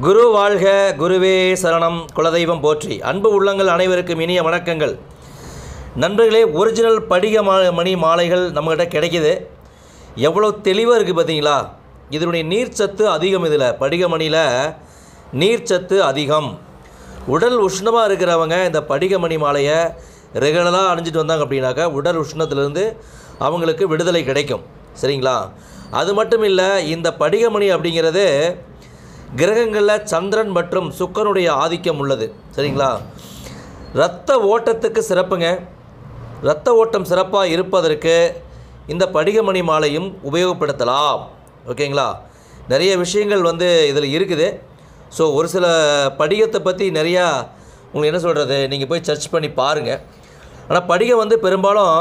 குரு வாழ்க குருவே சரணம் குலதெய்வம் போற்றி அன்பு உள்ளங்கள் அனைவருக்கும் இனிய வணக்கங்கள் நண்பர்களே ஒரிஜினல் படிக மா மணி மாலைகள் நம்மக்கிட்ட கிடைக்கிது எவ்வளோ தெளிவாக இருக்குது பார்த்தீங்களா இதனுடைய நீர்ச்சத்து அதிகம் இதில் படிக மணியில் நீர்ச்சத்து அதிகம் உடல் உஷ்ணமாக இருக்கிறவங்க இந்த படிகமணி மாலையை ரெகுலராக அணிஞ்சிட்டு வந்தாங்க அப்படின்னாக்கா உடல் உஷ்ணத்துலேருந்து அவங்களுக்கு விடுதலை கிடைக்கும் சரிங்களா அது மட்டும் இல்லை இந்த படிகமணி அப்படிங்கிறது கிரகங்களில் சந்திரன் மற்றும் சுக்கரனுடைய ஆதிக்கம் உள்ளது சரிங்களா இரத்த ஓட்டத்துக்கு சிறப்புங்க இரத்த ஓட்டம் சிறப்பாக இருப்பதற்கு இந்த படிகமணி மாலையும் உபயோகப்படுத்தலாம் ஓகேங்களா நிறைய விஷயங்கள் வந்து இதில் இருக்குது ஸோ ஒரு சில படிகத்தை பற்றி நிறையா உங்களுக்கு என்ன சொல்கிறது நீங்கள் போய் சர்ச் பண்ணி பாருங்கள் ஆனால் படிகம் வந்து பெரும்பாலும்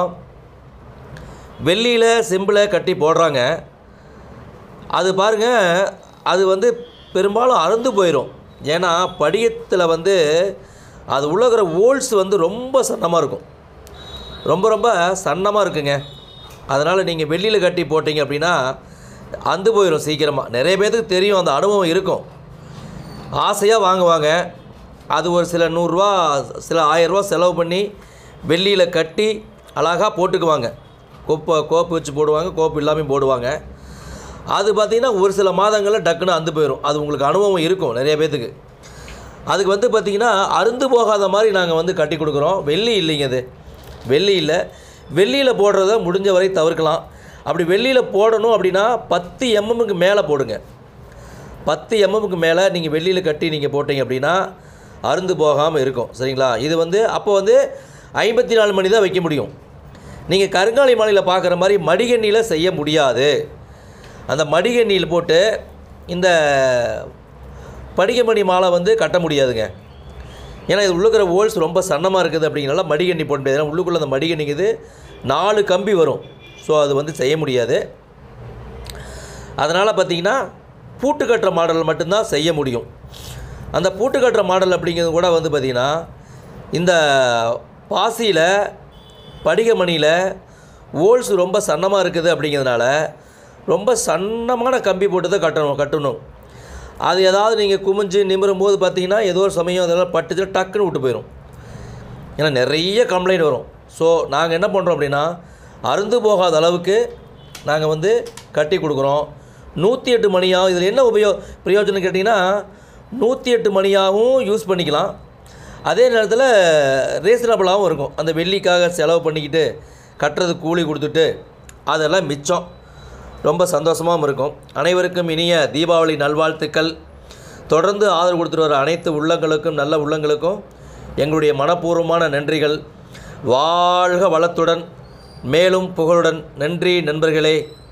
வெள்ளியில் செம்பில் கட்டி போடுறாங்க அது பாருங்கள் அது வந்து பெரும்பாலும் அறுந்து போயிடும் ஏன்னா படிகத்தில் வந்து அது உள்ளகிற ஓல்ஸ் வந்து ரொம்ப சன்னமாக இருக்கும் ரொம்ப ரொம்ப சன்னமாக இருக்குங்க அதனால் நீங்கள் வெள்ளியில் கட்டி போட்டீங்க அப்படின்னா அந்து போயிடும் சீக்கிரமாக நிறைய பேர்த்துக்கு தெரியும் அந்த அனுபவம் இருக்கும் ஆசையாக வாங்குவாங்க அது ஒரு சில நூறுரூவா சில ஆயரூவா செலவு பண்ணி வெள்ளியில் கட்டி அழகாக போட்டுக்குவாங்க கோப்பை கோப்பு வச்சு போடுவாங்க கோப்பு இல்லாமல் போடுவாங்க அது பார்த்திங்கன்னா ஒரு சில மாதங்களில் டக்குன்னு அந்து போயிடும் அது உங்களுக்கு அனுபவம் இருக்கும் நிறைய பேர்த்துக்கு அதுக்கு வந்து பார்த்திங்கன்னா அருந்து போகாத மாதிரி நாங்கள் வந்து கட்டி கொடுக்குறோம் வெள்ளி இல்லைங்க அது வெள்ளி இல்லை வெள்ளியில் போடுறத முடிஞ்ச வரை தவிர்க்கலாம் அப்படி வெள்ளியில் போடணும் அப்படின்னா பத்து எம்எம்முக்கு மேலே போடுங்க பத்து எம்எம்முக்கு மேலே நீங்கள் வெள்ளியில் கட்டி நீங்கள் போட்டீங்க அப்படின்னா அருந்து போகாமல் இருக்கும் சரிங்களா இது வந்து அப்போ வந்து ஐம்பத்தி நாலு மணி தான் வைக்க முடியும் நீங்கள் கருங்காலி மாலையில் பார்க்குற மாதிரி மடிகண்ணியில் செய்ய முடியாது அந்த மடிகண்ணியில் போட்டு இந்த படிகமணி மாலை வந்து கட்ட முடியாதுங்க ஏன்னா இது உள்ளுக்கிற ஹோல்ஸ் ரொம்ப சன்னமாக இருக்குது அப்படிங்கிறனால மடிகண்ணி போட முடியாது ஏன்னா உள்ளுக்குள்ளே அந்த மடிகண்ணிக்குது நாலு கம்பி வரும் ஸோ அது வந்து செய்ய முடியாது அதனால் பார்த்தீங்கன்னா பூட்டு கட்டுற மாடல் மட்டும்தான் செய்ய முடியும் அந்த பூட்டு கட்டுற மாடல் அப்படிங்கிறது கூட வந்து பார்த்திங்கன்னா இந்த பாசியில் படிகமணியில் ஹோல்ஸ் ரொம்ப சன்னமாக இருக்குது அப்படிங்கிறதுனால ரொம்ப சன்னமான கம்பி போட்டு தான் கட்டணும் கட்டணும் அது ஏதாவது நீங்கள் குமிஞ்சு நிமிரும் போது பார்த்தீங்கன்னா ஏதோ ஒரு சமயம் அதெல்லாம் பட்டுச்சு டக்குன்னு விட்டு போயிடும் ஏன்னா நிறைய கம்ப்ளைண்ட் வரும் ஸோ நாங்கள் என்ன பண்ணுறோம் அப்படின்னா அருந்து போகாத அளவுக்கு நாங்கள் வந்து கட்டி கொடுக்குறோம் நூற்றி எட்டு மணியாகவும் இதில் என்ன உபயோ பிரயோஜனம் கேட்டிங்கன்னா நூற்றி எட்டு மணியாகவும் யூஸ் பண்ணிக்கலாம் அதே நேரத்தில் ரீசனபிளாகவும் இருக்கும் அந்த வெள்ளிக்காக செலவு பண்ணிக்கிட்டு கட்டுறது கூலி கொடுத்துட்டு அதெல்லாம் மிச்சம் ரொம்ப சந்தோஷமாகவும் இருக்கும் அனைவருக்கும் இனிய தீபாவளி நல்வாழ்த்துக்கள் தொடர்ந்து ஆதரவு கொடுத்துட்டு வர அனைத்து உள்ளங்களுக்கும் நல்ல உள்ளங்களுக்கும் எங்களுடைய மனப்பூர்வமான நன்றிகள் வாழ்க வளத்துடன் மேலும் புகழுடன் நன்றி நண்பர்களே